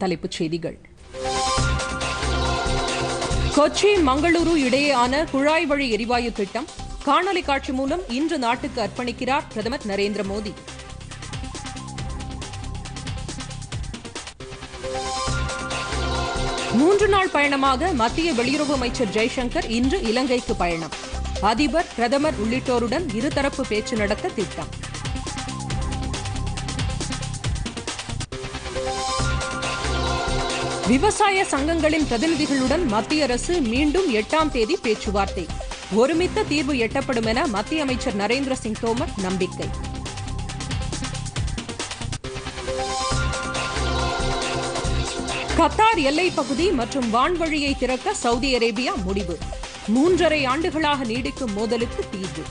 தலைப்புச் செய்திகள் கொச்சி மங்களூரு இடையேயான குழாய் வழி எரிவாயு திட்டம் காணொலி காட்சி மூலம் இன்று நாட்டுக்கு அர்ப்பணிக்கிறார் பிரதமர் நரேந்திர மோடி மூன்று நாள் பயணமாக மத்திய வெளியுறவு அமைச்சர் ஜெய்சங்கர் இன்று இலங்கைக்கு பயணம் அதிபர் பிரதமர் உள்ளிட்டோருடன் இருதரப்பு பேச்சு நடத்த திட்டம் விவசாய சங்கங்களின் பிரதிநிதிகளுடன் மத்திய அரசு மீண்டும் எட்டாம் தேதி பேச்சுவார்த்தை ஒருமித்த தீர்வு எட்டப்படும் என மத்திய அமைச்சர் நரேந்திர சிங் தோமர் நம்பிக்கை கத்தார் எல்லைப் பகுதி மற்றும் வான்வழியை திறக்க சவுதி அரேபியா முடிவு மூன்றரை ஆண்டுகளாக நீடிக்கும் மோதலுக்கு தீர்வு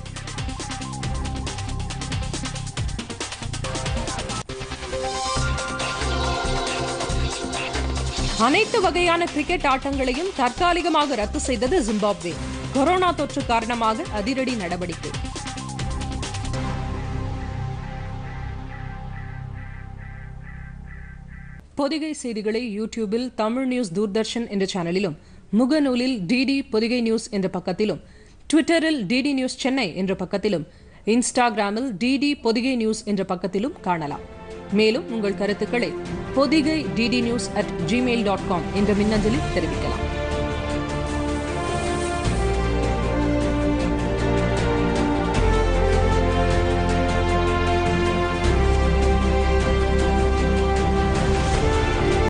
அனைத்து வகையான கிரிக்கெட் ஆட்டங்களையும் தற்காலிகமாக ரத்து செய்தது ஜிம்பாப்வே கொரோனா தொற்று காரணமாக அதிரடி நடவடிக்கை பொதிகை செய்திகளை யூடியூபில் தமிழ் நியூஸ் தூர்தர்ஷன் என்ற சேனலிலும் முகநூலில் டிடி பொதிகை நியூஸ் என்ற பக்கத்திலும் ட்விட்டரில் டிடி நியூஸ் சென்னை என்ற பக்கத்திலும் இன்ஸ்டாகிராமில் டிடி பொதிகை நியூஸ் என்ற பக்கத்திலும் காணலாம் மேலும் உங்கள் கருத்துக்களை Podhigai DD news at Gmail dot com என்ற மின்னஞ்சலில் தெரிவிக்கலாம்